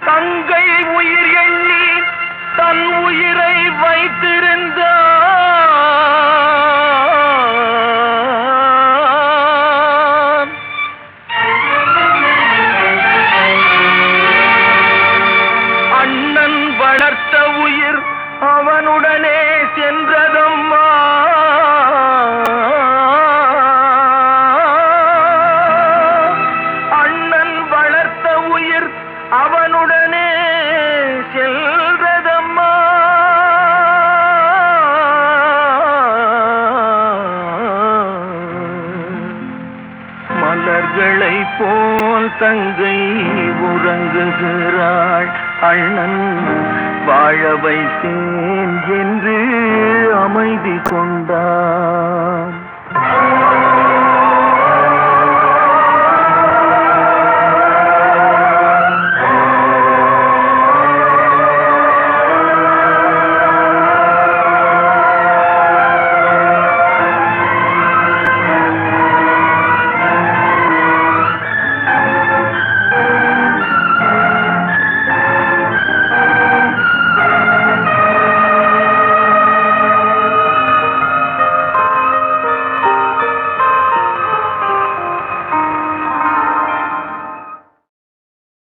தங்கை உயிர் எண்ணி தன் உயிரை வைத்திருந்தான் அண்ணன் வளர்த்த உயிர் அவனுடனே சென்றதம்மா அண்ணன் வளர்த்த உயிர் அவனுடனே செல்றதம்மா மலர்களை போல் தங்கை உறங்குகிறாள் அண்ணன் வாழ வைத்தேன் என்று அமைதி கொண்டான்